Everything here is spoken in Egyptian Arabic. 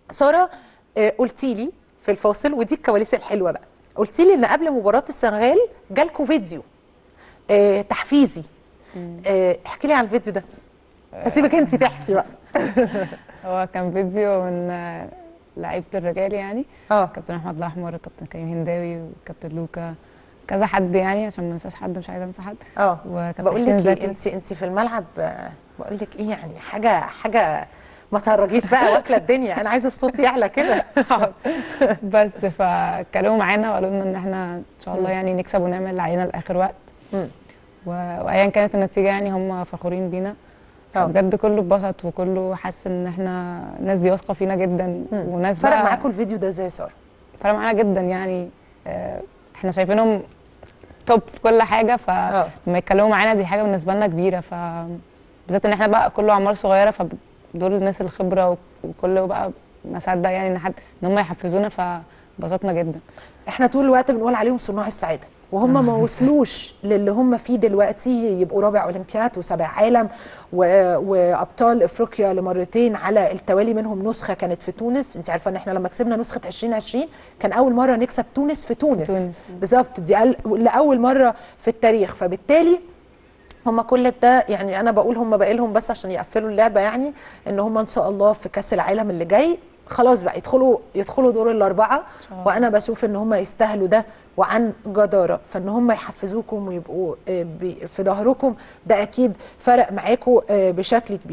ساره آه، قلتي لي في الفاصل ودي الكواليس الحلوه بقى قلتي لي ان قبل مباراه السنغال جالكوا فيديو آه، تحفيزي آه، احكي لي عن الفيديو ده هسيبك انت تحكي بقى هو كان فيديو من آه، لعيبه الرجال يعني اه كابتن احمد الاحمر كابتن كريم هنداوي وكابتن لوكا كذا حد يعني عشان ما ننساش حد مش عايزه انسى حد اه وكابتن بقول حسين لك زكي. ايه انت انت في الملعب آه، بقول لك ايه يعني حاجه حاجه ما تهرجيش بقى واكله الدنيا انا عايزه الصوت يعلى كده بس فكلموا معانا وقالوا لنا ان احنا ان شاء الله يعني نكسب ونعمل اللي علينا لاخر وقت مم. و- وايا كانت النتيجه يعني هم فخورين بينا آه. بجد كله اتبسط وكله حس ان احنا الناس دي واثقه فينا جدا مم. وناس فرق بقى- معاكم الفيديو ده ازاي يا ساره فرق معانا جدا يعني آه، احنا شايفينهم توب في كل حاجه اه فلما يتكلموا معانا دي حاجه بالنسبه لنا كبيره ف بالذات ان احنا بقى كله اعمار صغيره فدول الناس الخبره و- وكله بقى ما صدق يعني ان حد ان هم يحفزونا فبسطنا جدا احنا طول الوقت بنقول عليهم صناع السعاده وهم ما وصلوش للي هم فيه دلوقتي يبقوا رابع اولمبياد وسابع عالم و... وابطال افريقيا لمرتين على التوالي منهم نسخه كانت في تونس انت عارفه ان احنا لما كسبنا نسخه 2020 كان اول مره نكسب تونس في تونس, تونس. بالظبط دي أل- لاول مره في التاريخ فبالتالي هم كل ده يعني انا بقول هم باقي لهم بس عشان يقفلوا اللعبه يعني ان هم ان شاء الله في كاس العالم اللي جاي خلاص بقى يدخلوا يدخلوا دور الاربعه شاء الله. وانا بشوف ان هم يستاهلوا ده وعن جداره فان هم يحفزوكم ويبقوا آه، بي- في ظهركم ده اكيد فرق معاكم آه، بشكل كبير